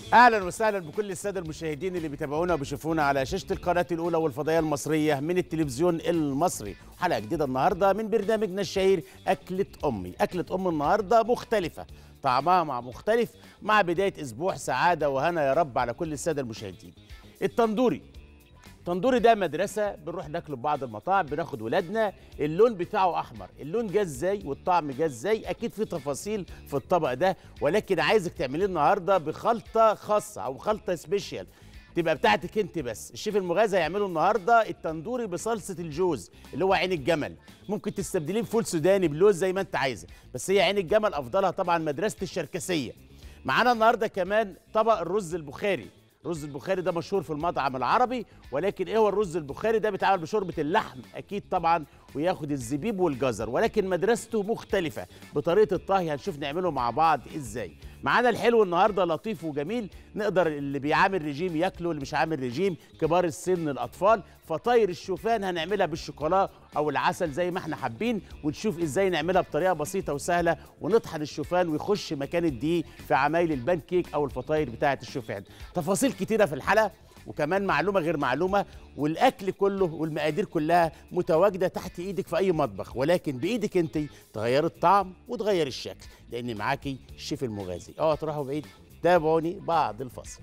اهلا وسهلا بكل الساده المشاهدين اللي بيتابعونا وبيشوفونا على شاشه القناه الاولى والفضائيه المصريه من التلفزيون المصري حلقه جديده النهارده من برنامجنا الشهير اكله امي اكله ام النهارده مختلفه طعمها مع مختلف مع بدايه اسبوع سعاده وهنا يا رب على كل الساده المشاهدين التندوري التندوري ده مدرسة بنروح ناكله في بعض المطاعم بناخد ولادنا اللون بتاعه أحمر اللون جه ازاي والطعم جه ازاي أكيد في تفاصيل في الطبق ده ولكن عايزك تعمليه النهاردة بخلطة خاصة أو خلطة سبيشال تبقى بتاعتك انت بس الشيف المغازي هيعمله النهارده التندوري بصلصه الجوز اللي هو عين الجمل ممكن تستبدليه بفول سوداني بلوز زي ما انت عايزه بس هي عين الجمل افضلها طبعا مدرسه الشركسيه معانا النهارده كمان طبق الرز البخاري الرز البخاري ده مشهور في المطعم العربي ولكن ايه هو الرز البخاري ده بيتعمل بشوربه اللحم اكيد طبعا وياخد الزبيب والجزر ولكن مدرسته مختلفه بطريقه الطهي هنشوف نعمله مع بعض ازاي معانا الحلو النهارده لطيف وجميل نقدر اللي بيعامل رجيم ياكله اللي مش عامل رجيم كبار السن الاطفال فطاير الشوفان هنعملها بالشوكولا او العسل زي ما احنا حابين ونشوف ازاي نعملها بطريقه بسيطه وسهله ونطحن الشوفان ويخش مكان الدقيق في عمايل البان كيك او الفطاير بتاعه الشوفان تفاصيل كتيره في الحلقه وكمان معلومه غير معلومه والاكل كله والمقادير كلها متواجده تحت ايدك في اي مطبخ ولكن بايدك انت تغير الطعم وتغير الشكل لان معاكي الشيف المغازي اوعوا تروحوا بعيد تابعوني بعد الفصل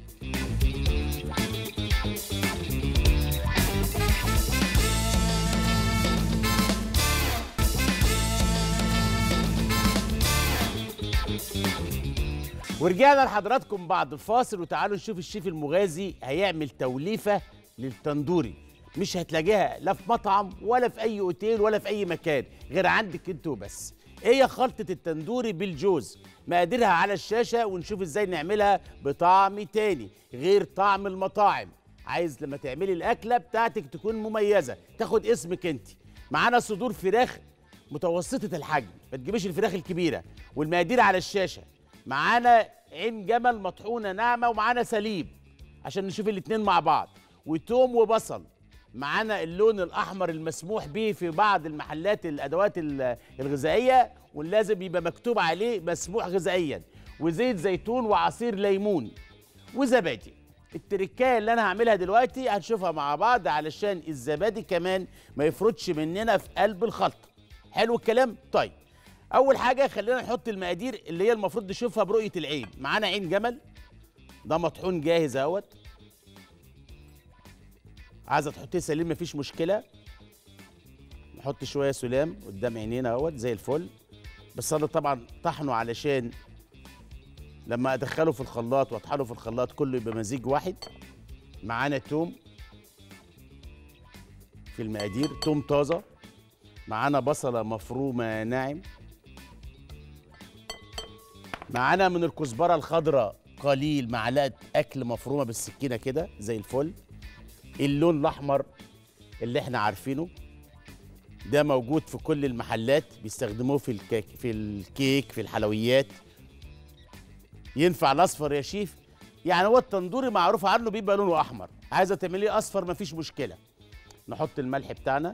ورجعنا لحضراتكم بعد الفاصل وتعالوا نشوف الشيف المغازي هيعمل توليفه للتندوري مش هتلاقيها لا في مطعم ولا في اي اوتيل ولا في اي مكان غير عندك انت وبس هي خلطة التندوري بالجوز مقاديرها على الشاشة ونشوف ازاي نعملها بطعم تاني غير طعم المطاعم عايز لما تعملي الأكلة بتاعتك تكون مميزة تاخد اسمك انت معانا صدور فراخ متوسطة الحجم ما تجيبيش الفراخ الكبيرة والمقادير على الشاشة معانا عين جمل مطحونه ناعمه ومعانا سليب عشان نشوف الاتنين مع بعض وتوم وبصل معانا اللون الاحمر المسموح به في بعض المحلات الادوات الغذائيه ولازم يبقى مكتوب عليه مسموح غذائيا وزيت زيتون وعصير ليمون وزبادي التركايه اللي انا هعملها دلوقتي هنشوفها مع بعض علشان الزبادي كمان ما يفرطش مننا في قلب الخلطه حلو الكلام طيب اول حاجه خلينا نحط المقادير اللي هي المفروض نشوفها برؤيه العين معانا عين جمل ده مطحون جاهز اهوت عايزه تحطيه سليم مفيش مشكله نحط شويه سلام قدام عينينا اهوت زي الفل بس انا طبعا طحنه علشان لما ادخله في الخلاط واطحنه في الخلاط كله يبقى مزيج واحد معانا توم في المقادير توم طازه معانا بصله مفرومه ناعم معانا من الكزبره الخضراء قليل معلقه اكل مفرومه بالسكينه كده زي الفل اللون الاحمر اللي احنا عارفينه ده موجود في كل المحلات بيستخدموه في الكيك في الكيك في الحلويات ينفع الاصفر يا شيف يعني هو التندوري معروف عنه بيبقى لونه احمر عايزه تعمليه اصفر مفيش مشكله نحط الملح بتاعنا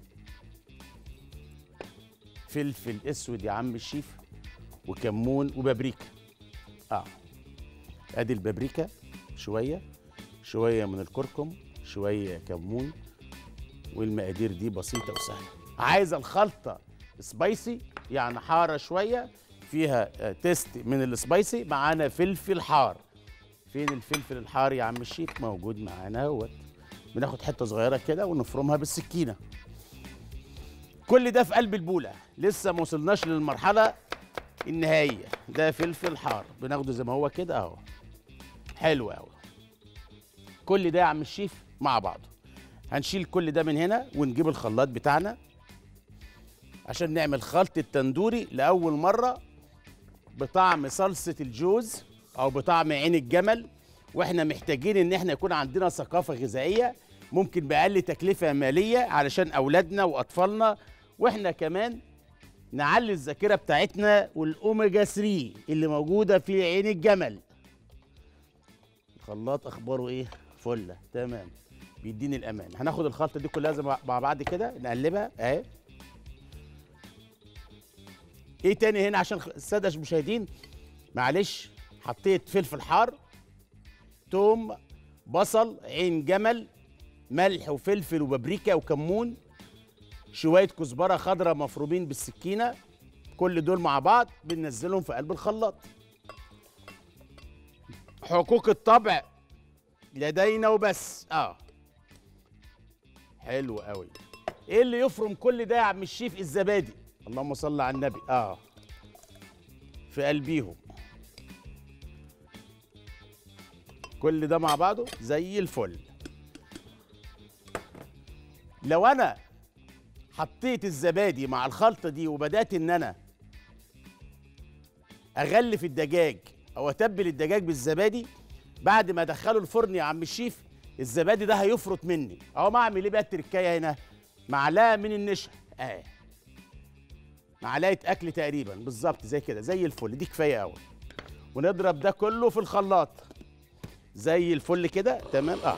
فلفل اسود يا عم الشيف وكمون وبابريكا اه ادي البابريكا شويه شويه من الكركم شويه كمون والمقادير دي بسيطه وسهله عايزه الخلطه سبايسي يعني حاره شويه فيها آه تيست من السبايسي معانا فلفل حار فين الفلفل الحار يا عم الشيف موجود معانا اهوت بناخد حته صغيره كده ونفرمها بالسكينه كل ده في قلب البوله لسه ما وصلناش للمرحله النهائيه ده فلفل حار بناخده زي ما هو كده اهو حلو قوي كل ده يا عم الشيف مع بعضه هنشيل كل ده من هنا ونجيب الخلاط بتاعنا عشان نعمل خلط التندوري لاول مره بطعم صلصه الجوز او بطعم عين الجمل واحنا محتاجين ان احنا يكون عندنا ثقافه غذائيه ممكن باقل تكلفه ماليه علشان اولادنا واطفالنا واحنا كمان نعلي الذاكره بتاعتنا والاوميجا 3 اللي موجوده في عين الجمل الخلاط اخباره ايه فله تمام بيديني الامان هناخد الخلطه دي كلها زي مع بعض كده نقلبها اهي ايه تاني هنا عشان الساده المشاهدين معلش حطيت فلفل حار توم بصل عين جمل ملح وفلفل وبابريكا وكمون شويه كزبره خضراء مفرومين بالسكينه كل دول مع بعض بننزلهم في قلب الخلاط حقوق الطبع لدينا وبس اه حلو قوي ايه اللي يفرم كل ده يا عم الشيف الزبادي اللهم صل على النبي اه في قلبيهم كل ده مع بعضه زي الفل لو انا حطيت الزبادي مع الخلطه دي وبدات ان انا اغلف الدجاج او اتبل الدجاج بالزبادي بعد ما ادخله الفرن يا عم الشيف الزبادي ده هيفرط مني اهو ما اعمل ايه بقى التركايه هنا معلقه من النشا اه معلقه اكل تقريبا بالظبط زي كده زي الفل دي كفايه قوي ونضرب ده كله في الخلاط زي الفل كده تمام اه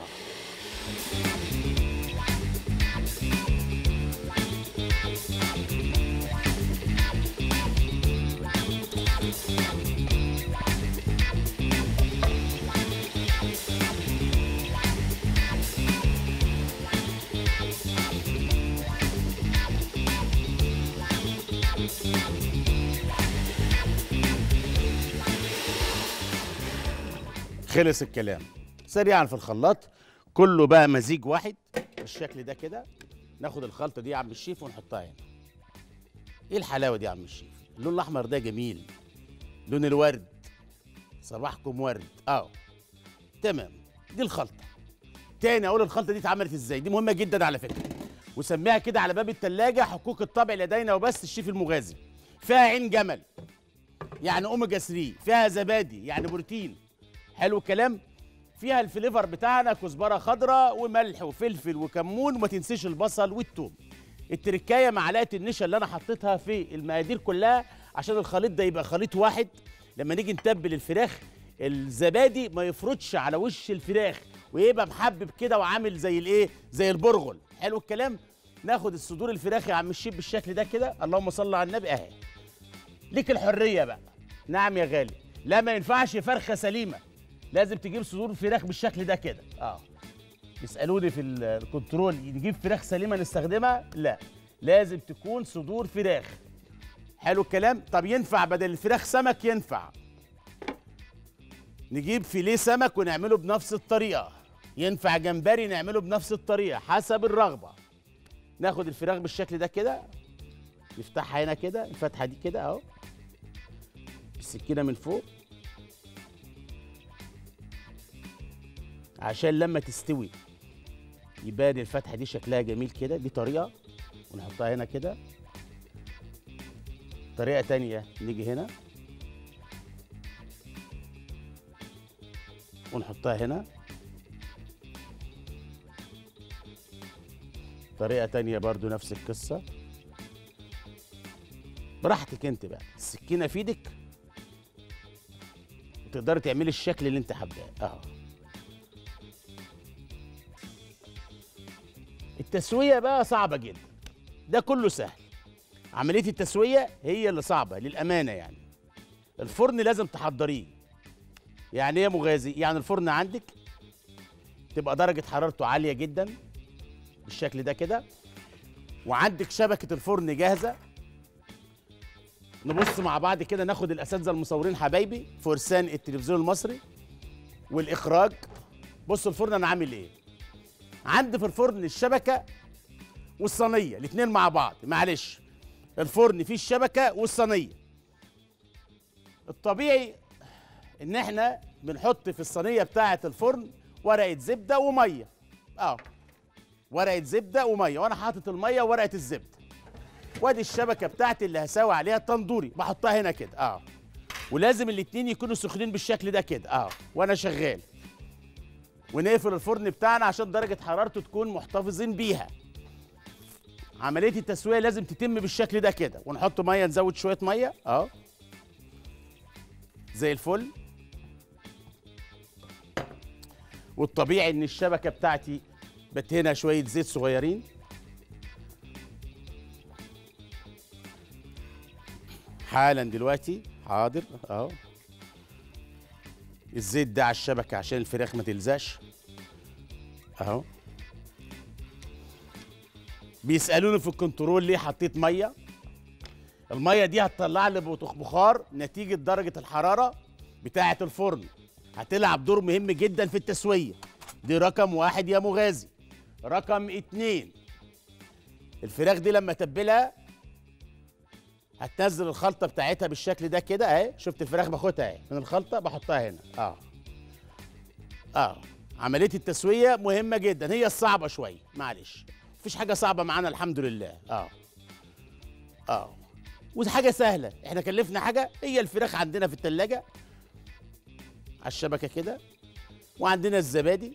خلص الكلام سريعا في الخلاط كله بقى مزيج واحد بالشكل ده كده ناخد الخلطه دي يا عم الشيف ونحطها هنا ايه الحلاوه دي يا عم الشيف اللون الاحمر ده جميل لون الورد صباحكم ورد اه تمام دي الخلطه تاني اقول الخلطه دي اتعملت ازاي دي مهمه جدا على فكره وسميها كده على باب التلاجة حقوق الطبع لدينا وبس الشيف المغازي فيها عين جمل يعني اوميجا 3 فيها زبادي يعني بروتين حلو الكلام فيها الفليفر بتاعنا كزبره خضراء وملح وفلفل وكمون وما تنسيش البصل والثوم التركايه معلقه النشا اللي انا حطيتها في المقادير كلها عشان الخليط ده يبقى خليط واحد لما نيجي نتبل الفراخ الزبادي ما يفرطش على وش الفراخ ويبقى محبب كده وعامل زي الايه زي البرغل حلو الكلام ناخد الصدور الفراخ يا عم الشيف بالشكل ده كده اللهم صل على النبي اهي ليك الحريه بقى نعم يا غالي لا ما ينفعش فرخه سليمه لازم تجيب صدور فراخ بالشكل ده كده اه يسالوني في ال- الكنترول نجيب فراخ سليمه نستخدمها لا لازم تكون صدور فراخ حلو الكلام طب ينفع بدل الفراخ سمك ينفع نجيب فيليه سمك ونعمله بنفس الطريقه ينفع جمبري نعمله بنفس الطريقه حسب الرغبه ناخد الفراخ بالشكل ده كده نفتحها هنا كده الفتحه دي كده اهو السكينه من فوق عشان لما تستوي يبان الفتحه دي شكلها جميل كده دي طريقه ونحطها هنا كده طريقه تانية نيجي هنا ونحطها هنا طريقه تانية برضو نفس القصه براحتك انت بقى السكينه في ايدك وتقدري تعملي الشكل اللي انت حباه اهو التسويه بقى صعبه جدا ده كله سهل عمليه التسويه هي اللي صعبه للامانه يعني الفرن لازم تحضريه يعني ايه يا مغازي يعني الفرن عندك تبقى درجه حرارته عاليه جدا بالشكل ده كده وعندك شبكه الفرن جاهزه نبص مع بعض كده ناخد الاساتذه المصورين حبايبي فرسان التلفزيون المصري والاخراج بصوا الفرن انا عامل ايه عندي في الفرن الشبكه والصينيه الاثنين مع بعض معلش الفرن فيه الشبكه والصينيه الطبيعي ان احنا بنحط في الصينيه بتاعه الفرن ورقه زبده وميه اه ورقه زبده وميه وانا حاطط الميه وورقه الزبده وادي الشبكه بتاعتي اللي هساوي عليها التندوري بحطها هنا كده اه ولازم الاتنين يكونوا سخنين بالشكل ده كده اه وانا شغال ونقفل الفرن بتاعنا عشان درجه حرارته تكون محتفظين بيها عمليه التسويه لازم تتم بالشكل ده كده ونحط ميه نزود شويه ميه اه زي الفل والطبيعي ان الشبكه بتاعتي بدهنها شويه زيت صغيرين حالا دلوقتي حاضر اهو الزيت ده على الشبكه عشان الفراخ ما تلزقش اهو بيسالوني في الكنترول ليه حطيت ميه الميه دي هتطلع لي بطخ بخار نتيجه درجه الحراره بتاعه الفرن هتلعب دور مهم جدا في التسويه دي رقم واحد يا مغازي رقم اتنين الفراخ دي لما اتبلها هتنزل الخلطه بتاعتها بالشكل ده كده اهي شفت الفراخ باخدها اهي من الخلطه بحطها هنا اه اه عمليه التسويه مهمه جدا هي الصعبه شويه معلش مفيش حاجه صعبه معانا الحمد لله اه اه ودي حاجه سهله احنا كلفنا حاجه هي الفراخ عندنا في التلاجة على الشبكه كده وعندنا الزبادي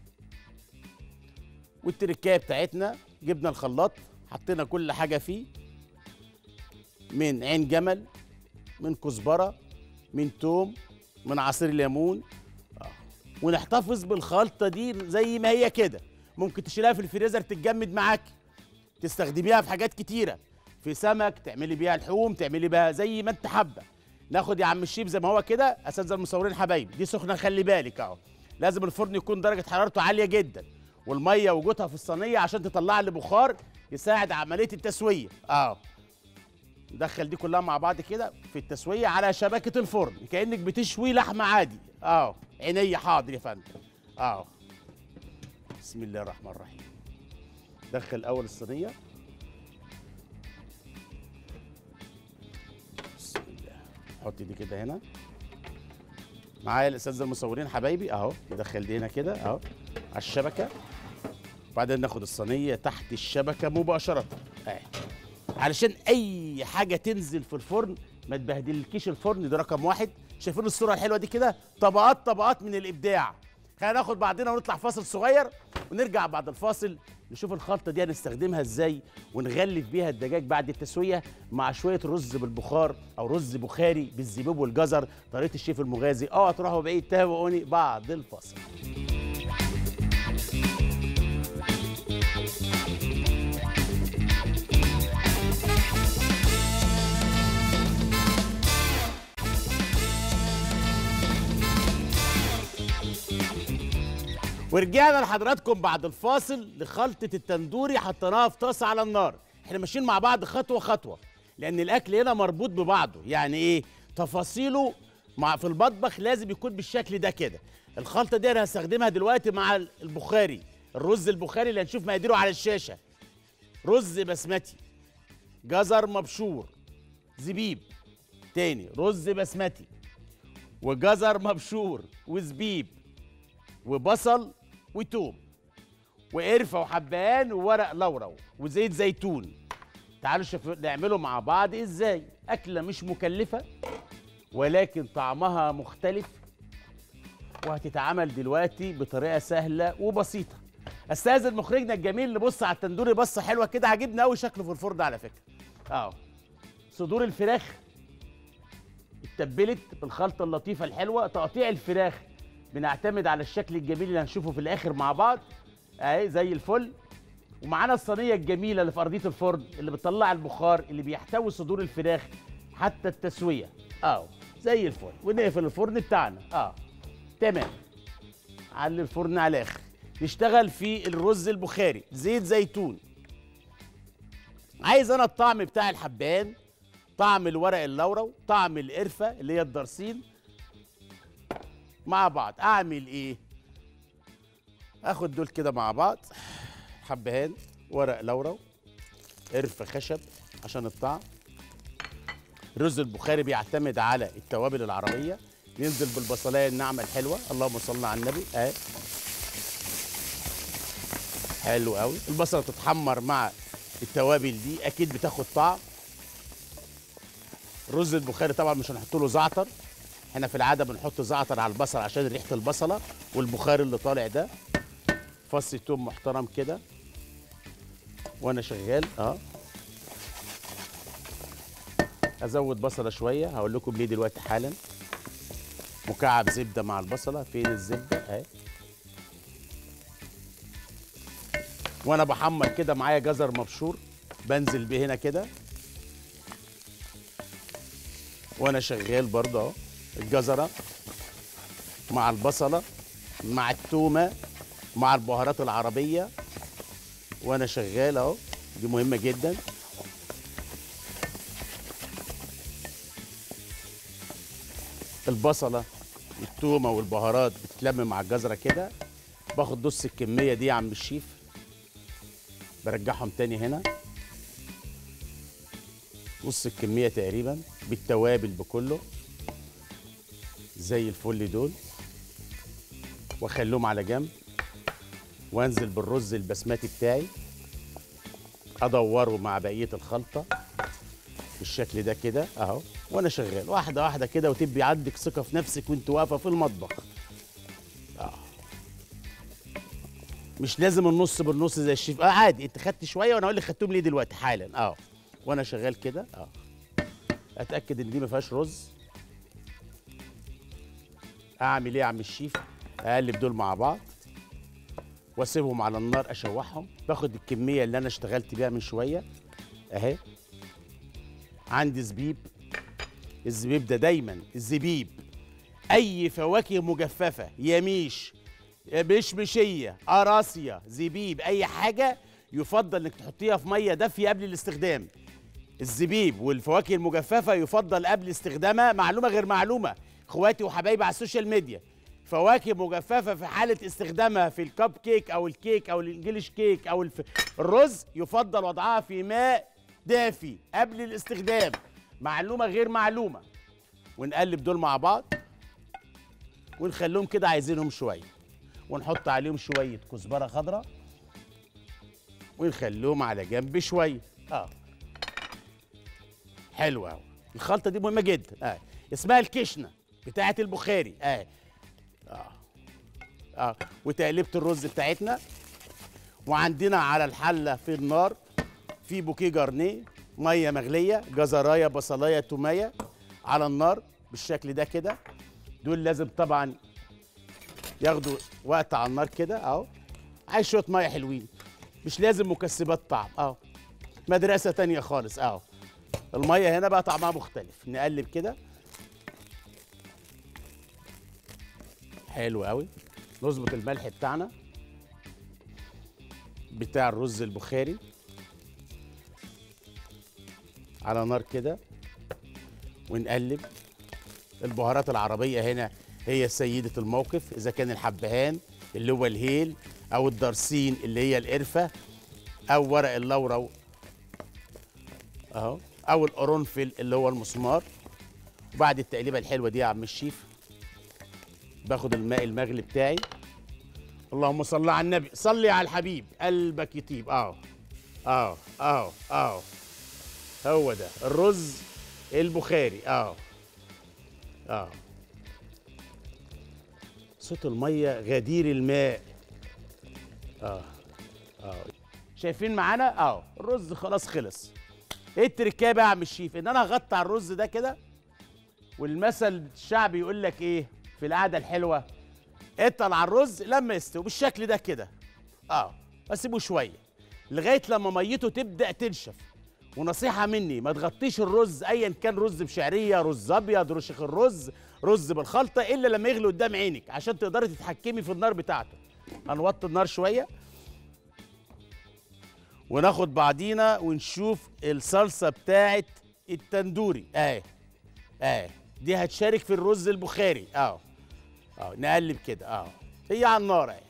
والتركايه بتاعتنا جبنا الخلاط حطينا كل حاجه فيه من عين جمل من كزبره من توم من عصير ليمون آه. ونحتفظ بالخلطه دي زي ما هي كده ممكن تشيلها في الفريزر تتجمد معاك تستخدميها في حاجات كتيره في سمك تعملي بيها لحوم تعملي بيها زي ما انت حابه ناخد يا عم الشيف زي ما هو كده اساتذه المصورين حبايبي دي سخنه خلي بالك اهو لازم الفرن يكون درجه حرارته عاليه جدا والميه وجودها في الصينيه عشان تطلع لي بخار يساعد عمليه التسويه اه ندخل دي كلها مع بعض كده في التسويه على شبكه الفرن كانك بتشوي لحمه عادي اه عينيا حاضر يا فندم اه بسم الله الرحمن الرحيم دخل اول الصينيه بسم الله حط دي كده هنا معايا الاساتذه المصورين حبايبي اهو ندخل دي هنا كده اهو على الشبكه وبعدين ناخد الصينيه تحت الشبكه مباشره اهي علشان اي حاجه تنزل في الفرن ما تبهدلكيش الفرن ده رقم واحد شايفين الصوره الحلوه دي كده طبقات طبقات من الابداع خلينا ناخد بعضنا ونطلع فاصل صغير ونرجع بعد الفاصل نشوف الخلطه دي هنستخدمها ازاي ونغلف بيها الدجاج بعد التسويه مع شويه رز بالبخار او رز بخاري بالزبيب والجزر طريقه الشيف المغازي اوعى تروحوا بعيد تابعوني بعد الفاصل ورجعنا لحضراتكم بعد الفاصل لخلطة التندوري حطيناها في طاسة على النار احنا ماشيين مع بعض خطوة خطوة لأن الأكل هنا مربوط ببعضه يعني إيه تفاصيله مع في المطبخ لازم يكون بالشكل ده كده الخلطة دي أنا هستخدمها دلوقتي مع البخاري الرز البخاري اللي هنشوف مقاديره على الشاشة رز بسمتي جزر مبشور زبيب تاني رز بسمتي وجزر مبشور وزبيب وبصل وتوم وقرفه وحبهان وورق لورا وزيت زيتون تعالوا شوف نعمله مع بعض ازاي اكله مش مكلفه ولكن طعمها مختلف وهتتعمل دلوقتي بطريقه سهله وبسيطه استاذن مخرجنا الجميل نبص على التندوري بصه حلوه كده عاجبني قوي شكله في الفرن على فكره اه صدور الفراخ اتبلت بالخلطه اللطيفه الحلوه تقطيع الفراخ بنعتمد على الشكل الجميل اللي هنشوفه في الاخر مع بعض اهي زي الفل ومعانا الصينيه الجميله اللي في ارضيه الفرن اللي بتطلع البخار اللي بيحتوي صدور الفراخ حتى التسويه اه زي الفل ونقفل الفرن بتاعنا اه تمام علي الفرن على الاخر نشتغل في الرز البخاري زيت زيتون عايز انا الطعم بتاع الحبان طعم الورق اللورو طعم القرفه اللي هي الدرسين مع بعض اعمل ايه اخد دول كده مع بعض حبهان ورق لورو قرفه خشب عشان الطعم الرز البخاري بيعتمد على التوابل العربيه ننزل بالبصلايه الناعمه الحلوه اللهم صل على النبي اهي حلو قوي البصله تتحمر مع التوابل دي اكيد بتاخد طعم الرز البخاري طبعا مش هنحط له زعتر احنا في العاده بنحط زعتر على البصل عشان ريحه البصله والبخار اللي طالع ده فص توم محترم كده وانا شغال اه ازود بصله شويه هقول لكم ليه دلوقتي حالا مكعب زبده مع البصله فين الزبده اهي وانا بحمر كده معايا جزر مبشور بنزل بيه هنا كده وانا شغال برضه اهو الجزره مع البصله مع التومه مع البهارات العربيه وانا شغال اهو دي مهمه جدا البصله والتومه والبهارات بتتلم مع الجزره كده باخد نص الكميه دي يا عم الشيف برجعهم تاني هنا نص الكميه تقريبا بالتوابل بكله زي الفل دول واخليهم على جنب وانزل بالرز البسمتي بتاعي ادوره مع بقيه الخلطه بالشكل ده كده اهو وانا شغال واحده واحده كده وتبقي عندك ثقه في نفسك وانت واقفه في المطبخ آه. مش لازم النص بالنص زي الشيف اه عادي انت خدت شويه وانا اقول لك خدتهم ليه دلوقتي حالا اه وانا شغال كده اه اتاكد ان دي ما فيهاش رز اعمل ايه يا عم الشيف اقلب دول مع بعض واسيبهم على النار اشوحهم باخد الكميه اللي انا اشتغلت بيها من شويه اهي عندي زبيب الزبيب ده دايما الزبيب اي فواكه مجففه يميش مشمشيه قراصيه زبيب اي حاجه يفضل انك تحطيها في ميه دافيه قبل الاستخدام الزبيب والفواكه المجففه يفضل قبل استخدامها معلومه غير معلومه اخواتي وحبايبي على السوشيال ميديا فواكه مجففه في حاله استخدامها في الكب كيك او الكيك او الانجليش كيك او الف... الرز يفضل وضعها في ماء دافي قبل الاستخدام معلومه غير معلومه ونقلب دول مع بعض ونخليهم كده عايزينهم شويه ونحط عليهم شويه كزبره خضراء ونخليهم على جنب شويه اه حلوه قوي الخلطه دي مهمه جدا اه اسمها الكشنه بتاعه البخاري اه اه اه وتقليبه الرز بتاعتنا وعندنا على الحله في النار في بوكيه جارنيه ميه مغليه جزرايه بصلايه توميه على النار بالشكل ده كده دول لازم طبعا ياخدوا وقت على النار كده اهو عايز شويه ميه حلوين مش لازم مكسبات طعم اهو مدرسه تانية خالص اهو الميه هنا بقى طعمها مختلف نقلب كده حلو قوي نظبط الملح بتاعنا بتاع الرز البخاري على نار كده ونقلب البهارات العربية هنا هي سيدة الموقف إذا كان الحبهان اللي هو الهيل أو الدرسين اللي هي القرفة أو ورق اللورو أهو أو القرنفل اللي هو المسمار وبعد التقليبة الحلوة دي يا عم الشيف باخد الماء المغلي بتاعي اللهم صل على النبي صلي على الحبيب قلبك يطيب اه اه اه اه هو ده الرز البخاري اه اه صوت الميه غدير الماء اه اه شايفين معانا اه الرز خلاص خلص ايه التركايه بقى يا عم الشيف ان انا هغطي على الرز ده كده والمثل الشعبي يقول لك ايه في القعده الحلوه اتقل على الرز لما يستوي بالشكل ده كده اه اسيبه شويه لغايه لما ميته تبدا تنشف ونصيحه مني ما تغطيش الرز ايا كان رز بشعريه رز ابيض رشيخ الرز رز بالخلطه الا لما يغلي قدام عينك عشان تقدري تتحكمي في النار بتاعته هنوطي النار شويه وناخد بعضينا ونشوف الصلصه بتاعت التندوري اهي اهي دي هتشارك في الرز البخاري اه اه نقلب كده اه هي على النار اهي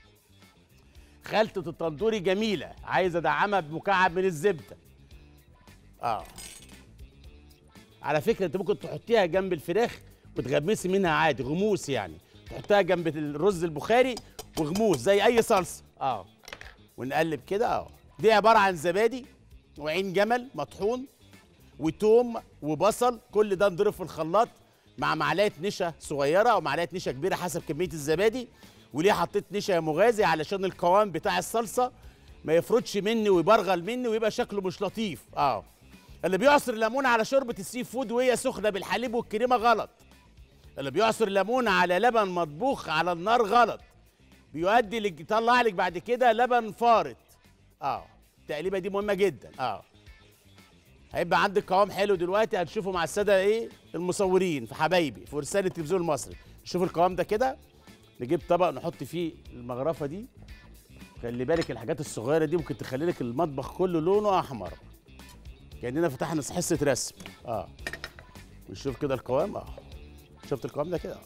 خلطة التندوري جميلة عايز ادعمها بمكعب من الزبدة اه على فكرة انت ممكن تحطيها جنب الفراخ وتغمسي منها عادي غموس يعني تحطها جنب الرز البخاري وغموس زي اي صلصة اه ونقلب كده اه دي عبارة عن زبادي وعين جمل مطحون وتوم وبصل كل ده نضرب في الخلاط مع معلقه نشا صغيره او معلقه نشا كبيره حسب كميه الزبادي وليه حطيت نشا يا مغازي علشان القوام بتاع الصلصه ما يفرطش مني ويبرغل مني ويبقى شكله مش لطيف اه اللي بيعصر ليمون على شوربه السي فود وهي سخنه بالحليب والكريمه غلط اللي بيعصر ليمون على لبن مطبوخ على النار غلط بيؤدي لك يطلع لك بعد كده لبن فارط اه التقليبه دي مهمه جدا اه هيبقى عندك قوام حلو دلوقتي هنشوفه مع الساده ايه المصورين في حبايبي في فرسان التلفزيون المصري شوف القوام ده كده نجيب طبق نحط فيه المغرفه دي خلي بالك الحاجات الصغيره دي ممكن تخلي لك المطبخ كله لونه احمر كاننا فتحنا حصه رسم اه ونشوف كده القوام اه شفت القوام ده كده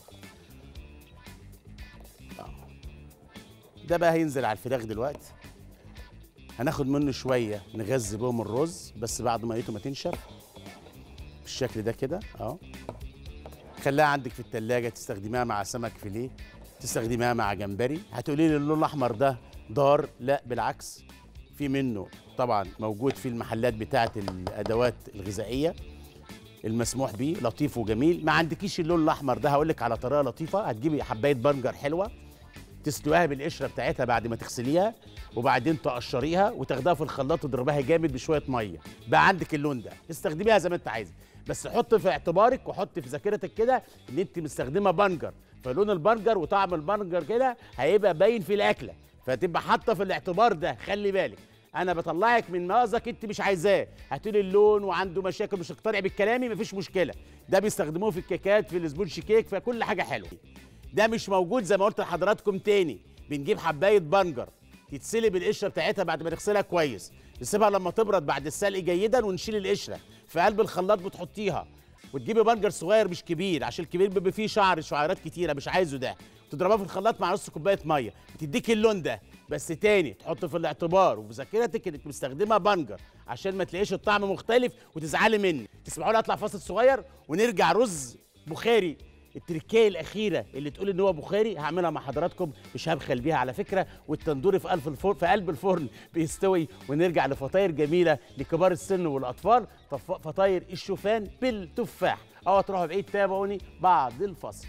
اه آه. ده بقى هينزل على الفراخ دلوقتي هناخد منه شويه نغذي بهم الرز بس بعد ما ميته ما تنشف بالشكل ده كده اه خليها عندك في التلاجة تستخدميها مع سمك فيليه تستخدميها مع جمبري هتقولي لي اللون الاحمر ده ضار لا بالعكس في منه طبعا موجود في المحلات بتاعه الادوات الغذائيه المسموح بيه لطيف وجميل ما عندكيش اللون الاحمر ده هقول لك على طريقه لطيفه هتجيبي حبايه بنجر حلوه تسلقيها بالقشره بتاعتها بعد ما تغسليها وبعدين تقشريها وتاخديها في الخلاط تضربها جامد بشويه ميه بقى عندك اللون ده استخدميها زي ما انت عايزه بس حط في اعتبارك وحط في ذاكرتك كده ان انت مستخدمه بنجر فلون البنجر وطعم البنجر كده هيبقى باين في الاكله فتبقى حاطه في الاعتبار ده خلي بالك انا بطلعك من مأزق انت مش عايزاه هاتولي اللون وعنده مشاكل مش هتقتنع بكلامي مفيش مشكله ده بيستخدموه في الكيكات في السبونش كيك فكل حاجه حلوه ده مش موجود زي ما قلت لحضراتكم تاني بنجيب حبايه بنجر تتسلق بالقشره بتاعتها بعد ما نغسلها كويس نسيبها لما تبرد بعد السلق جيدا ونشيل القشره في قلب الخلاط بتحطيها وتجيبي بنجر صغير مش كبير عشان الكبير بيبقى فيه شعر شعيرات كتيره مش عايزه ده تضربها في الخلاط مع نص كوبايه ميه بتديك اللون ده بس تاني تحط في الاعتبار وفي ذاكرتك انك مستخدمه بنجر عشان ما تلاقيش الطعم مختلف وتزعلي مني تسمعوا لي اطلع فاصل صغير ونرجع رز بخاري التركية الأخيرة اللي تقول إن هو بخاري هعملها مع حضراتكم مش هبخل بيها على فكرة والتندوري في قلب الفرن في قلب الفرن بيستوي ونرجع لفطاير جميلة لكبار السن والأطفال طف- فطاير الشوفان بالتفاح أو تروحوا بعيد تابعوني بعد الفصل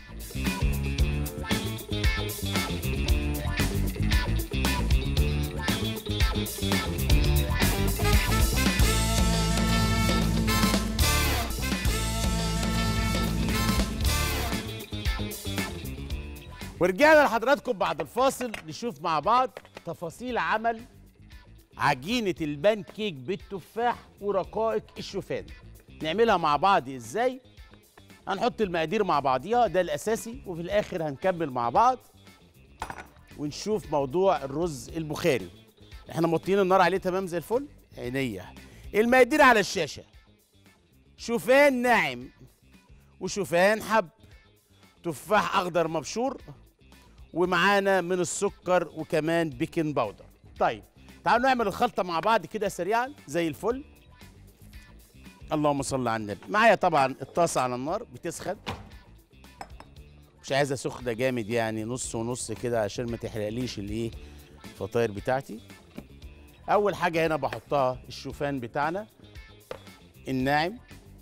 ورجعنا لحضراتكم بعد الفاصل نشوف مع بعض تفاصيل عمل عجينة البان كيك بالتفاح ورقائق الشوفان نعملها مع بعض ازاي هنحط المقادير مع بعضيها ده الاساسي وفي الاخر هنكمل مع بعض ونشوف موضوع الرز البخاري احنا موطيين النار عليه تمام زي الفل عينيا المقادير على الشاشة شوفان ناعم وشوفان حب تفاح اخضر مبشور ومعانا من السكر وكمان بيكنج باودر طيب تعالوا نعمل الخلطه مع بعض كده سريعا زي الفل اللهم صل على النبي معايا طبعا الطاسه على النار بتسخن مش عايزه سخنه جامد يعني نص ونص كده عشان ما تحرقليش الايه الفطاير بتاعتي اول حاجه هنا بحطها الشوفان بتاعنا الناعم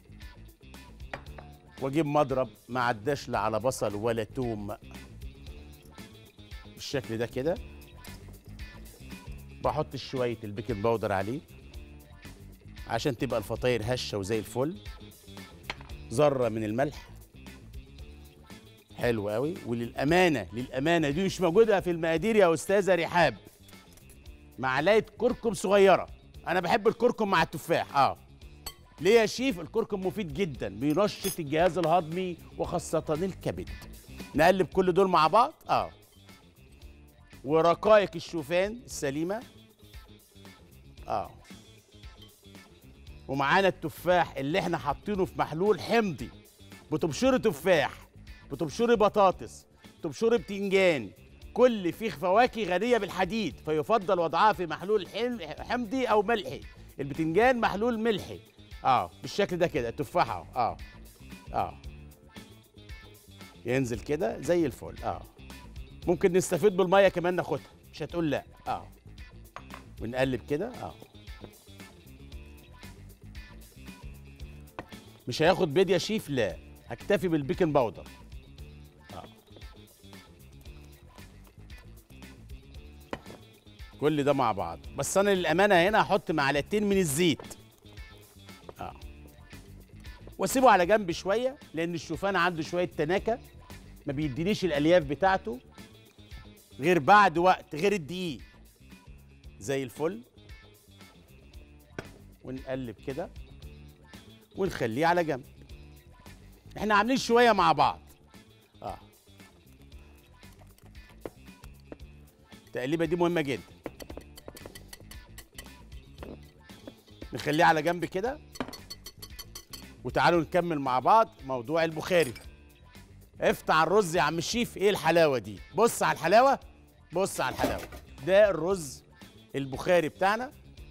واجيب مضرب ما عداش لا على بصل ولا توم بالشكل ده كده بحط شويه البيكنج باودر عليه عشان تبقى الفطاير هشه وزي الفل ذره من الملح حلو قوي وللامانه للامانه دي مش موجوده في المقادير يا استاذه رحاب معلقه كركم صغيره انا بحب الكركم مع التفاح اه ليه يا شيف الكركم مفيد جدا بينشط الجهاز الهضمي وخاصة الكبد نقلب كل دول مع بعض اه ورقائق الشوفان السليمة اه ومعانا التفاح اللي احنا حاطينه في محلول حمضي بتبشري تفاح بتبشري بطاطس بتبشري بتنجان كل فيه فواكه غنية بالحديد فيفضل وضعها في محلول حم- حمضي أو ملحي البتنجان محلول ملحي اه بالشكل ده كده التفاح اهو اه اه ينزل كده زي الفل اه ممكن نستفيد بالميه كمان ناخدها مش هتقول لا اه ونقلب كده اه مش هياخد بيض يا شيف لا هكتفي بالبيكنج باودر اه كل ده مع بعض بس انا للامانه هنا هحط معلقتين من الزيت واسيبه على جنب شويه لان الشوفان عنده شويه تناكه ما بيدينيش الالياف بتاعته غير بعد وقت غير الدقيق زي الفل ونقلب كده ونخليه على جنب احنا عاملين شويه مع بعض اه التقليبه دي مهمه جدا نخليه على جنب كده وتعالوا نكمل مع بعض موضوع البخاري افتح الرز يا عم الشيف ايه الحلاوه دي بص على الحلاوه بص على الحلاوه ده الرز البخاري بتاعنا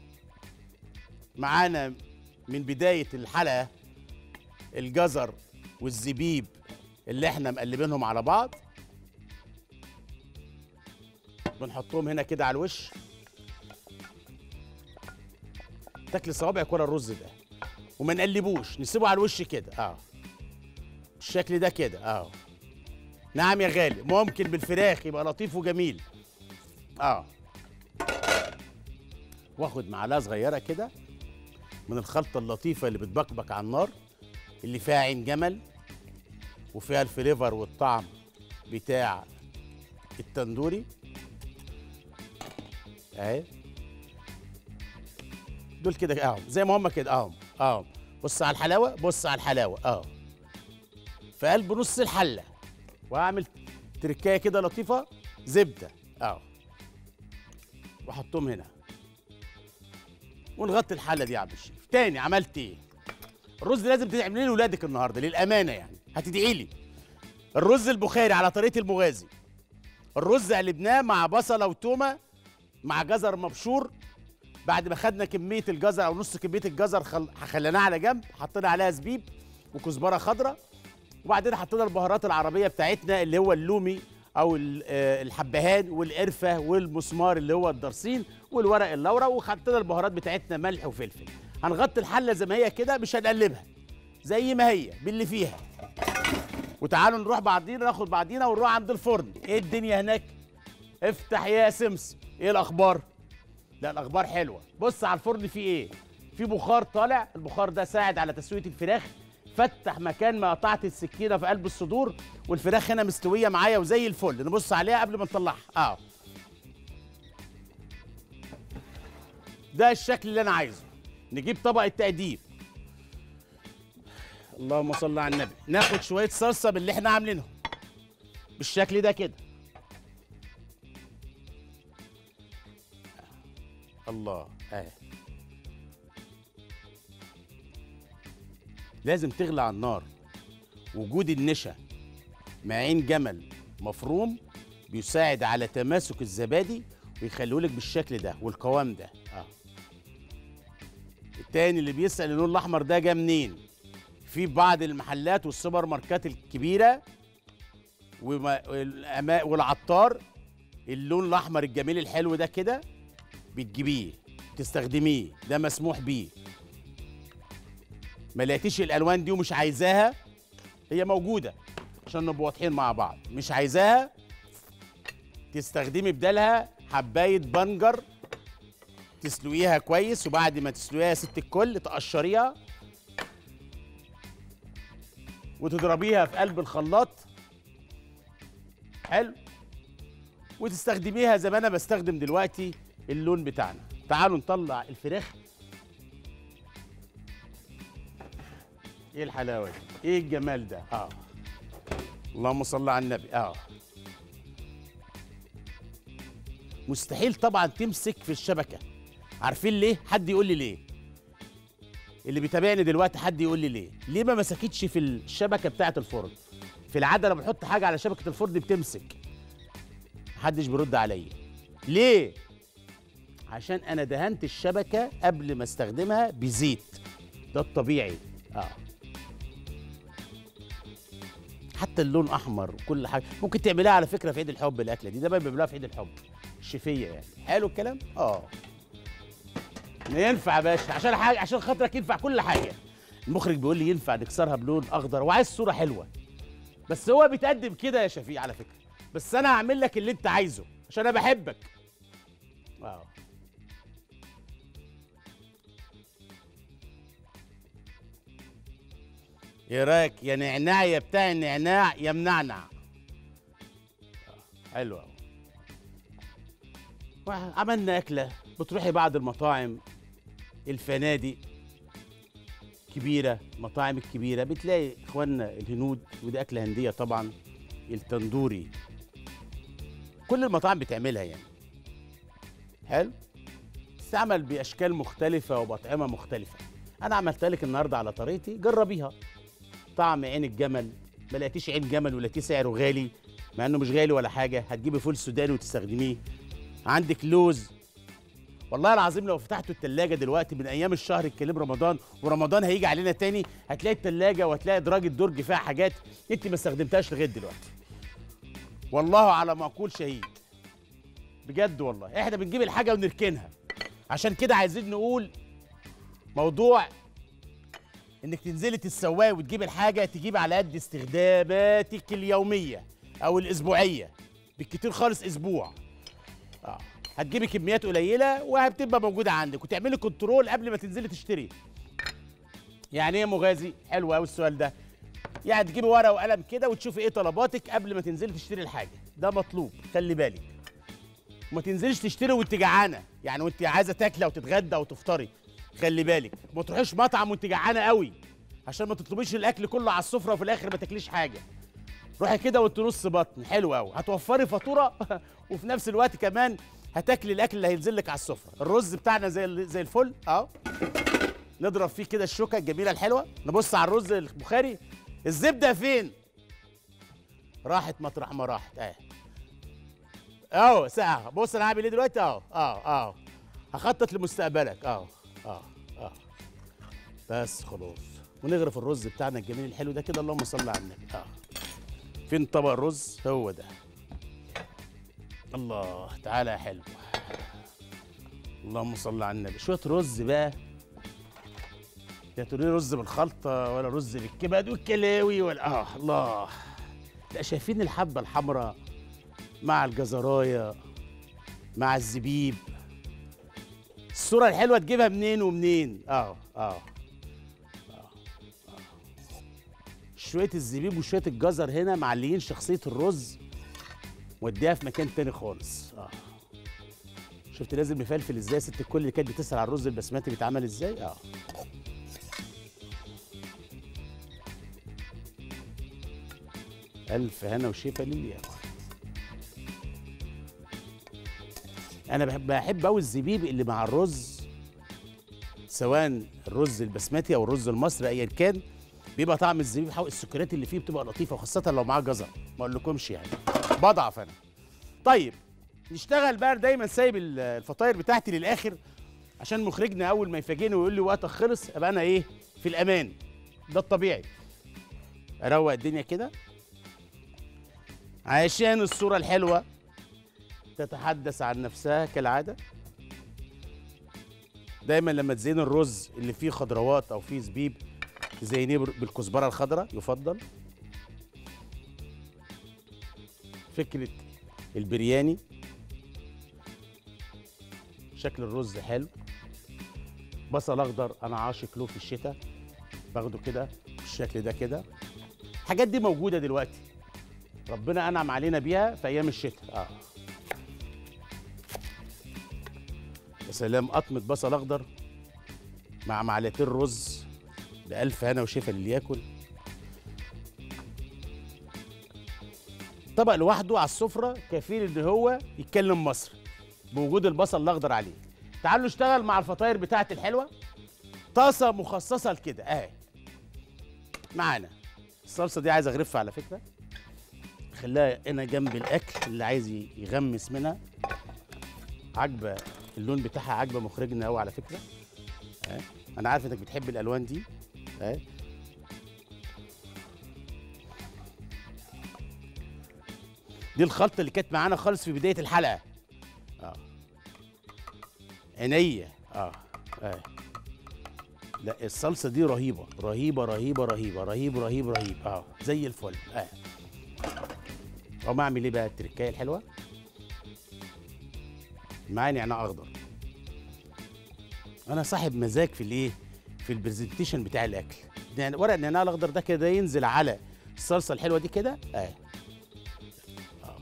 معانا من بدايه الحلقه الجزر والزبيب اللي احنا مقلبينهم على بعض بنحطهم هنا كده على الوش تاكل صوابعك ورا الرز ده وما نقلبوش نسيبه على الوش كده اه بالشكل ده كده اه نعم يا غالي ممكن بالفراخ يبقى لطيف وجميل اه واخد معلقه صغيره كده من الخلطه اللطيفه اللي بتبقبق على النار اللي فيها عين جمل وفيها الفليفر والطعم بتاع التندوري اهي دول كده اهو زي ما هم كده اهو اهو بص على الحلاوه بص على الحلاوه اهو في قلب نص الحله وهعمل تركايه كده لطيفه زبده اهو واحطهم هنا ونغطي الحله دي يا عم الشيف تاني عملت ايه الرز لازم تعمليه لاولادك النهارده للامانه يعني هتدعي لي الرز البخاري على طريقه المغازي الرز قلبناه مع بصله وتومه مع جزر مبشور بعد ما خدنا كميه الجزر او نص كميه الجزر خل... خليناها على جنب حطينا عليها زبيب وكزبره خضراء وبعدين حطينا البهارات العربيه بتاعتنا اللي هو اللومي او ال- آه، الحبهان والقرفه والمسمار اللي هو الدرسين والورق اللورا وحطينا البهارات بتاعتنا ملح وفلفل هنغطي الحله زي ما هي كده مش هنقلبها زي ما هي باللي فيها وتعالوا نروح بعضينا ناخد بعضينا ونروح عند الفرن ايه الدنيا هناك افتح يا سمسم ايه الاخبار لا الاخبار حلوه بص على الفرن فيه ايه في بخار طالع البخار ده ساعد على تسويه الفراخ فتح مكان ما قطعت السكينه في قلب الصدور والفراخ هنا مستويه معايا وزي الفل نبص عليها قبل ما نطلعها اه ده الشكل اللي انا عايزه نجيب طبق التقديم اللهم صل على النبي ناخد شويه صلصه باللي احنا عاملينهم بالشكل ده كده الله اه لازم تغلى على النار وجود النشا مع عين جمل مفروم بيساعد على تماسك الزبادي ويخليهولك بالشكل ده والقوام ده اه التاني اللي بيسأل اللون الأحمر ده جه منين في بعض المحلات والسوبر ماركات الكبيرة وما- والأما- والعطار اللون الأحمر الجميل الحلو ده كده بتجيبيه تستخدميه ده مسموح بيه ما لقيتيش الالوان دي ومش عايزاها هي موجوده عشان نبقى واضحين مع بعض مش عايزاها تستخدمي بدالها حبايه بنجر تسلقيها كويس وبعد ما تسلقيها يا ست الكل تقشريها وتضربيها في قلب الخلاط حلو وتستخدميها زي ما انا بستخدم دلوقتي اللون بتاعنا تعالوا نطلع الفراخ ايه الحلاوه دي ايه الجمال ده اه اللهم صل على النبي اه مستحيل طبعا تمسك في الشبكه عارفين ليه حد يقول لي ليه اللي بيتابعني دلوقتي حد يقول لي ليه ليه ما مسكتش في الشبكه بتاعه الفرن في العاده لما بحط حاجه على شبكه الفرن بتمسك محدش بيرد عليا ليه عشان انا دهنت الشبكه قبل ما استخدمها بزيت ده الطبيعي اه حتى اللون احمر وكل حاجه ممكن تعملها على فكره في عيد الحب الاكله دي ده بقى بيعملوها في عيد الحب الشفيه يعني حلو الكلام اه ينفع يا باشا عشان حاجه عشان خاطرك ينفع كل حاجه المخرج بيقول لي ينفع نكسرها بلون اخضر وعايز صوره حلوه بس هو بيتقدم كده يا شفيق على فكره بس انا هعمل لك اللي انت عايزه عشان انا بحبك اه ايه رايك يا نعناع يا بتاع النعناع يا منعنع آه، حلو قوي عملنا اكله بتروحي بعض المطاعم الفنادق كبيره المطاعم الكبيره بتلاقي اخواننا الهنود ودي اكله هنديه طبعا التندوري كل المطاعم بتعملها يعني حلو استعمل باشكال مختلفه وباطعمه مختلفه انا عملتها لك النهارده على طريقتي جربيها طعم عين الجمل ما لقيتيش عين جمل ولقيتيه سعره غالي مع انه مش غالي ولا حاجه هتجيبي فول سوداني وتستخدميه عندك لوز والله العظيم لو فتحتوا التلاجة دلوقتي من ايام الشهر الكريم رمضان ورمضان هيجي علينا تاني هتلاقي التلاجة وهتلاقي دراج الدرج فيها حاجات انت ما استخدمتهاش لغايه دلوقتي والله على ما اقول شهيد بجد والله احنا بنجيب الحاجه ونركنها عشان كده عايزين نقول موضوع انك تنزلي تتسواقي وتجيب الحاجه تجيب على قد استخداماتك اليوميه او الاسبوعيه بالكتير خالص اسبوع اه هتجيبي كميات قليله وهتبقى موجوده عندك وتعملي كنترول قبل ما تنزلي تشتري يعني ايه مغازي حلو قوي السؤال ده يعني تجيبي ورقه وقلم كده وتشوفي ايه طلباتك قبل ما تنزلي تشتري الحاجه ده مطلوب خلي بالك وما تنزليش تشتري وانت جعانه يعني وانت عايزه تاكلي وتتغدى وتفطري خلي بالك ما تروحيش مطعم وانت جعانه قوي عشان ما تطلبيش الاكل كله على السفره وفي الاخر ما تاكليش حاجه روحي كده وانت نص بطن حلو قوي هتوفري فاتوره وفي نفس الوقت كمان هتاكلي الاكل اللي هينزل لك على السفره الرز بتاعنا زي زي الفل اهو نضرب فيه كده الشوكه الجميله الحلوه نبص على الرز البخاري الزبده فين راحت مطرح ما راحت اهي اهو ساعه بص انا هعمل ايه دلوقتي اهو اهو اهو هخطط لمستقبلك اهو اهو اهو بس خلاص ونغرف الرز بتاعنا الجميل الحلو ده كده اللهم صل على النبي اه فين طبق الرز هو ده الله تعالى يا حلو اللهم صل على النبي شويه رز بقى لا تقولي رز بالخلطه ولا رز بالكبد والكلاوي ولا اه الله لا شايفين الحبه الحمراء مع الجزرايه مع الزبيب الصوره الحلوه تجيبها منين ومنين اه اه شويه الزبيب وشويه الجزر هنا معليين شخصيه الرز وديها في مكان تاني خالص اه شفت لازم مفلفل ازاي ست الكل اللي كانت بتسال على الرز البسمتي بيتعمل ازاي اه الف هنا وشفا للي ياكل انا بحب بحب قوي الزبيب اللي مع الرز سواء الرز البسمتي او الرز المصري ايا كان بيبقى طعم الزبيب حو... السكريات اللي فيه بتبقى لطيفه وخاصه لو معاه جزر ما اقولكمش يعني بضعف انا طيب نشتغل بقى دايما سايب الفطاير بتاعتي للاخر عشان مخرجنا اول ما يفاجئني ويقول لي وقتك خلص ابقى انا ايه في الامان ده الطبيعي اروق الدنيا كده عشان الصوره الحلوه تتحدث عن نفسها كالعاده دايما لما تزين الرز اللي فيه خضروات او فيه زبيب تزينيه بالكزبره الخضراء يفضل فكره البرياني شكل الرز حلو بصل اخضر انا عاشق له في الشتاء باخده كده بالشكل ده كده الحاجات دي موجوده دلوقتي ربنا انعم علينا بيها في ايام الشتاء اه يا سلام قطمه بصل اخضر مع معلقتين رز بألف هنا وشفا للي ياكل طبق لوحده على السفرة كفيل ان هو يتكلم مصري بوجود البصل الاخضر عليه تعالوا نشتغل مع الفطاير بتاعتي الحلوة طاسة مخصصة لكده اهي معانا الصلصة دي عايز اغرفها على فكرة خليها هنا جنب الاكل اللي عايز يغمس منها عجبة اللون بتاعها عجبة مخرجنا قوي على فكرة اهي انا عارف انك بتحب الالوان دي اهي دي الخلطه اللي كانت معانا خالص في بدايه الحلقه اه عينيا اه اه لا الصلصه دي رهيبه رهيبه رهيبه رهيبه رهيب رهيب رهيب اه زي الفل اه اقوم اعمل ايه بقى التركايه الحلوه معايا نعناع اخضر انا صاحب مزاج في الايه في البرزنتيشن بتاع الاكل يعني ورق النعناع الاخضر ده كده ينزل على الصلصه الحلوه دي كده اهي آه.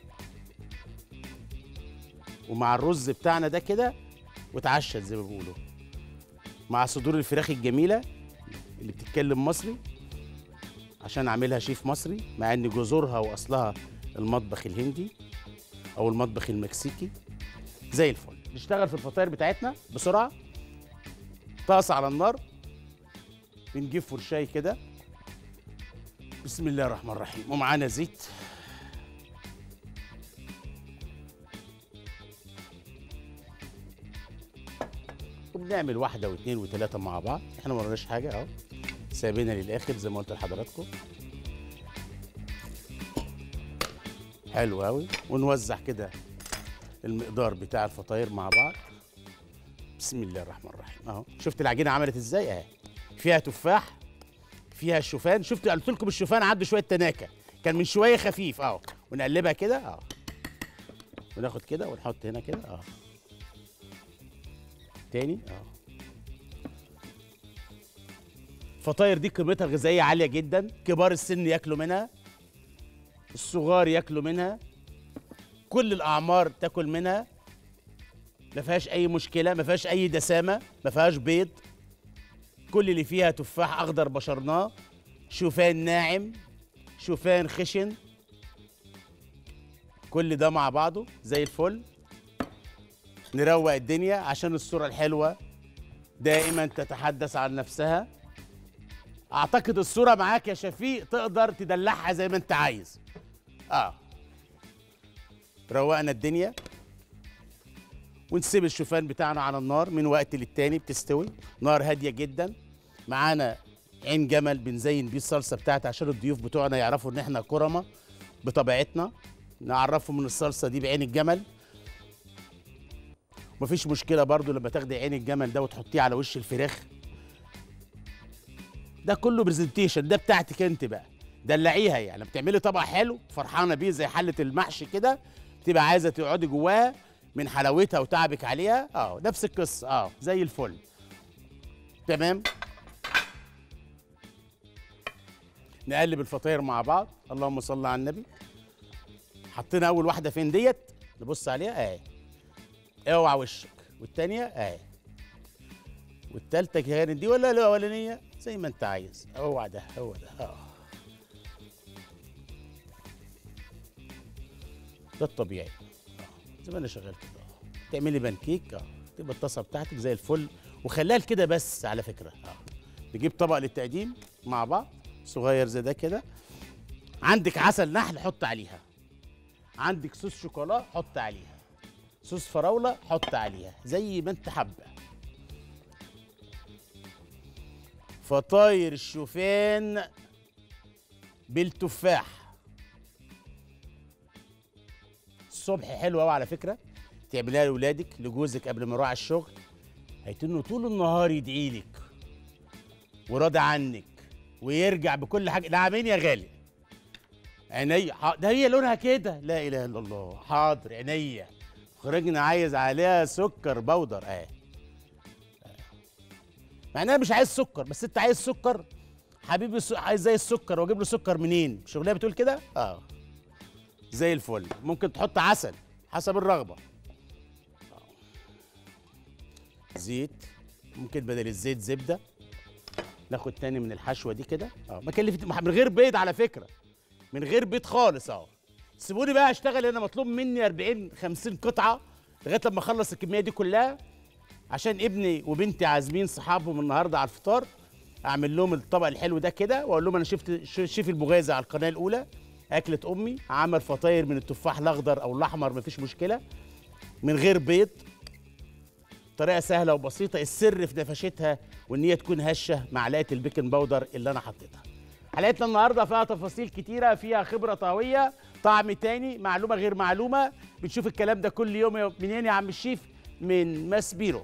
ومع الرز بتاعنا ده كده وتعشت زي ما بيقولوا مع صدور الفراخ الجميله اللي بتتكلم مصري عشان اعملها شيف مصري مع ان جذورها واصلها المطبخ الهندي او المطبخ المكسيكي زي الفل نشتغل في الفطاير بتاعتنا بسرعه طاسه على النار بنجيب فرشاي كده بسم الله الرحمن الرحيم ومعانا زيت وبنعمل واحده واثنين وثلاثه مع بعض احنا ما وراناش حاجه اهو سايبينها للاخر زي ما قلت لحضراتكم حلو قوي ونوزع كده المقدار بتاع الفطاير مع بعض بسم الله الرحمن الرحيم اهو شفت العجينه عملت ازاي اهي فيها تفاح فيها الشوفان شفت قلت لكم الشوفان عنده شويه تناكه كان من شويه خفيف اهو ونقلبها كده اهو وناخد كده ونحط هنا كده اهو تاني اهو الفطاير دي قيمتها الغذائيه عاليه جدا كبار السن ياكلوا منها الصغار ياكلوا منها كل الاعمار تاكل منها ما فيهاش اي مشكله ما فيهاش اي دسامه ما فيهاش بيض كل اللي فيها تفاح اخضر بشرناه شوفان ناعم شوفان خشن كل ده مع بعضه زي الفل نروق الدنيا عشان الصوره الحلوه دائما تتحدث عن نفسها اعتقد الصوره معاك يا شفيق تقدر تدلعها زي ما انت عايز اه روقنا الدنيا ونسيب الشوفان بتاعنا على النار من وقت للتاني بتستوي نار هاديه جدا معانا عين جمل بنزين بيه الصلصه بتاعتي عشان الضيوف بتوعنا يعرفوا ان احنا كرمه بطبيعتنا نعرفهم من الصلصه دي بعين الجمل مفيش مشكله برضو لما تاخدي عين الجمل ده وتحطيه على وش الفراخ ده كله برزنتيشن ده بتاعتك انت بقى دلعيها يعني بتعملي طبق حلو فرحانه بيه زي حله المحشي كده بتبقى عايزه تقعدي جواها من حلاوتها وتعبك عليها اه نفس القصه اه زي الفل تمام نقلب الفطاير مع بعض اللهم صل على النبي حطينا اول واحده فين ديت نبص عليها اهي اوعى وشك والتانيه اهي والتالتة كانت دي ولا الاولانيه زي ما انت عايز اوعى ده هو ده اه ده الطبيعي اه زي ما انا شغال كده اه تعملي بانكيك اه تبقى الطاسه بتاعتك زي الفل وخليها كده بس على فكره اه نجيب طبق للتقديم مع بعض صغير زي ده كده عندك عسل نحل حط عليها عندك صوص شوكولا حط عليها صوص فراوله حط عليها زي ما انت حابه فطاير الشوفان بالتفاح الصبح حلو قوي على فكره تعمليها لاولادك لجوزك قبل ما يروح على الشغل هيتنوا طول النهار يدعي لك وراضي عنك ويرجع بكل حاجه نعمين يا غالي عينيا ح- ده هي لونها كده لا اله الا الله حاضر عينيا خرجنا عايز عليها سكر بودر اه مع ان انا مش عايز سكر بس انت عايز سكر حبيبي الس- عايز زي السكر واجيب له سكر منين شغلها بتقول كده اه زي الفل ممكن تحط عسل حسب الرغبه آه. زيت ممكن بدل الزيت زبده ناخد تاني من الحشوه دي كده اه ما كلفت من غير بيض على فكره من غير بيض خالص اه سيبوني بقى اشتغل انا مطلوب مني 40 50 قطعه لغايه لما اخلص الكميه دي كلها عشان ابني وبنتي عازمين صحابهم النهارده على الفطار اعمل لهم الطبق الحلو ده كده واقول لهم انا شفت ش- شيف البغازه على القناه الاولى اكله امي عمل فطاير من التفاح الاخضر او الاحمر مفيش مشكله من غير بيض طريقه سهله وبسيطه السر في نفشتها وان هي تكون هشه معلقه البيكنج باودر اللي انا حطيتها حلقتنا النهارده فيها تفاصيل كتيره فيها خبره طهويه طعم تاني معلومه غير معلومه بنشوف الكلام ده كل يوم منين يا عم الشيف من ماس بيرو